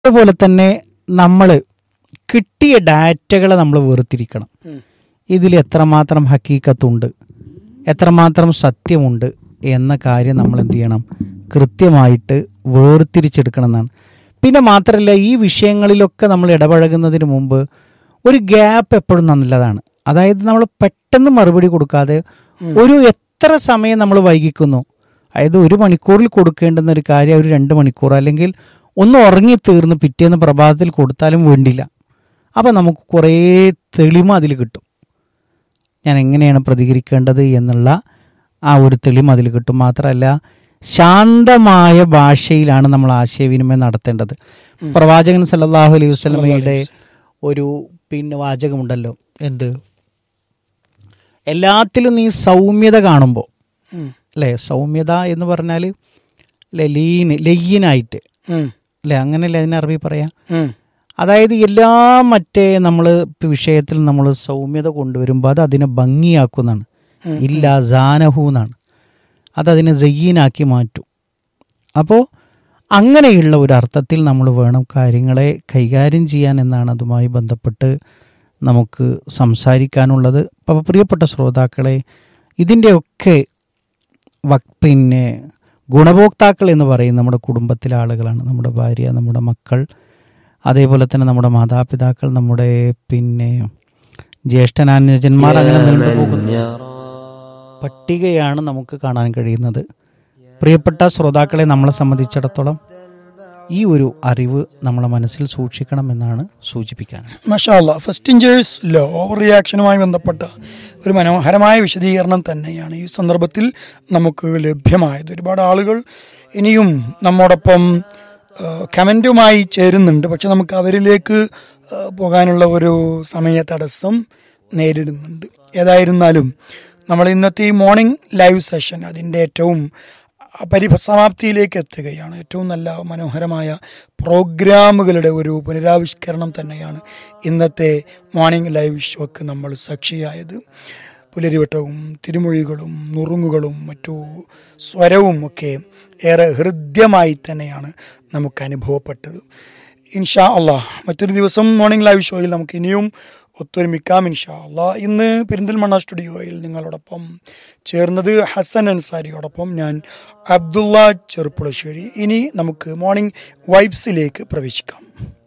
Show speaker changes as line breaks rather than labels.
അതുപോലെ തന്നെ നമ്മൾ കിട്ടിയ ഡാറ്റകളെ നമ്മൾ വേർതിരിക്കണം ഇതിൽ എത്രമാത്രം ഹക്കീക്കത്തുണ്ട് എത്രമാത്രം സത്യമുണ്ട് എന്ന കാര്യം നമ്മൾ എന്ത് ചെയ്യണം കൃത്യമായിട്ട് വേർതിരിച്ചെടുക്കണം എന്നാണ് പിന്നെ മാത്രമല്ല ഈ വിഷയങ്ങളിലൊക്കെ നമ്മൾ ഇടപഴകുന്നതിന് മുമ്പ് ഒരു ഗ്യാപ്പ് എപ്പോഴും നല്ലതാണ് അതായത് നമ്മൾ പെട്ടെന്ന് മറുപടി കൊടുക്കാതെ ഒരു എത്ര സമയം നമ്മൾ വൈകിക്കുന്നു അതായത് ഒരു മണിക്കൂറിൽ കൊടുക്കേണ്ടുന്ന ഒരു കാര്യം ഒരു രണ്ട് മണിക്കൂർ അല്ലെങ്കിൽ ഒന്ന് ഉറങ്ങി തീർന്ന് പിറ്റേന്ന് പ്രഭാതത്തിൽ കൊടുത്താലും വേണ്ടില്ല അപ്പം നമുക്ക് കുറേ തെളിമ അതിൽ കിട്ടും ഞാൻ എങ്ങനെയാണ് പ്രതികരിക്കേണ്ടത് എന്നുള്ള ആ ഒരു തെളിമ അതിൽ കിട്ടും മാത്രമല്ല ശാന്തമായ ഭാഷയിലാണ് നമ്മൾ ആശയവിനിമയം നടത്തേണ്ടത് പ്രവാചകൻ സല്ലല്ലാഹു അലൈഹി വസല്ലമയുടെ ഒരു പിന്നെ വാചകമുണ്ടല്ലോ എന്ത് എല്ലാത്തിലും നീ സൗമ്യത കാണുമ്പോൾ അല്ലേ സൗമ്യത എന്ന് പറഞ്ഞാൽ അല്ലേ ലീന് ലയ്യനായിട്ട് അല്ലേ അങ്ങനെയല്ലേ അതിനെ അറബി പറയാം അതായത് എല്ലാ മറ്റേ നമ്മൾ വിഷയത്തിൽ നമ്മൾ സൗമ്യത കൊണ്ടുവരുമ്പോൾ അത് അതിനെ ഭംഗിയാക്കുന്നതാണ് ഇല്ല ജാനഹു എന്നാണ് അതതിനെ ജയ്യീനാക്കി മാറ്റും അപ്പോൾ അങ്ങനെയുള്ള ഒരു അർത്ഥത്തിൽ നമ്മൾ വേണം കാര്യങ്ങളെ കൈകാര്യം ചെയ്യാൻ എന്നാണ് അതുമായി ബന്ധപ്പെട്ട് നമുക്ക് സംസാരിക്കാനുള്ളത് അപ്പോൾ പ്രിയപ്പെട്ട ശ്രോതാക്കളെ ഇതിൻ്റെയൊക്കെ വക് പിന്നെ ഗുണഭോക്താക്കൾ എന്ന് പറയും നമ്മുടെ കുടുംബത്തിലെ ആളുകളാണ് നമ്മുടെ ഭാര്യ നമ്മുടെ മക്കൾ അതേപോലെ തന്നെ നമ്മുടെ മാതാപിതാക്കൾ നമ്മുടെ പിന്നെ ജ്യേഷ്ഠനാന്യജന്മാർ അങ്ങനെ നീണ്ടുപോകുന്നു പട്ടികയാണ് നമുക്ക് കാണാൻ കഴിയുന്നത് പ്രിയപ്പെട്ട ശ്രോതാക്കളെ നമ്മളെ സംബന്ധിച്ചിടത്തോളം ഈ ഒരു അറിവ് നമ്മളെ മനസ്സിൽ സൂക്ഷിക്കണമെന്നാണ് സൂചിപ്പിക്കാൻ
മഷാല്ല ഫസ്റ്റിഞ്ചേഴ്സ് ലോ ഓവർ റിയാക്ഷനുമായി ബന്ധപ്പെട്ട ഒരു മനോഹരമായ വിശദീകരണം തന്നെയാണ് ഈ സന്ദർഭത്തിൽ നമുക്ക് ലഭ്യമായത് ഒരുപാട് ആളുകൾ ഇനിയും നമ്മോടൊപ്പം കമൻറ്റുമായി ചേരുന്നുണ്ട് പക്ഷെ നമുക്ക് അവരിലേക്ക് ആ, പോകാനുള്ള ഒരു സമയ തടസ്സം നേരിടുന്നുണ്ട് ഏതായിരുന്നാലും നമ്മൾ ഇന്നത്തെ ഈ മോർണിംഗ് ലൈവ് സെഷൻ അതിൻ്റെ ഏറ്റവും പരിസമാപ്തിയിലേക്ക് എത്തുകയാണ് ഏറ്റവും നല്ല മനോഹരമായ പ്രോഗ്രാമുകളുടെ ഒരു പുനരാവിഷ്കരണം തന്നെയാണ് ഇന്നത്തെ മോർണിംഗ് ലൈവ് ഷോക്ക് നമ്മൾ സാക്ഷിയായത് പുലരിവട്ടവും തിരുമൊഴികളും നുറുങ്ങുകളും മറ്റു സ്വരവും ഒക്കെ ഏറെ ഹൃദ്യമായി തന്നെയാണ് നമുക്ക് അനുഭവപ്പെട്ടത് ഇൻഷാ അള്ളാഹ് മറ്റൊരു ദിവസം മോർണിംഗ് ലൈവ് ഷോയിൽ നമുക്ക് ഇനിയും ഒത്തൊരുമിക്കാം ഇൻഷാ അള്ളാഹ് ഇന്ന് പെരിന്തൽമണ്ണ സ്റ്റുഡിയോയിൽ നിങ്ങളോടൊപ്പം ചേർന്നത് ഹസൻ അൻസാരിയോടൊപ്പം ഞാൻ അബ്ദുള്ള ചെറുപ്പുളശ്ശേരി ഇനി നമുക്ക് മോർണിംഗ് വൈബ്സിലേക്ക് പ്രവേശിക്കാം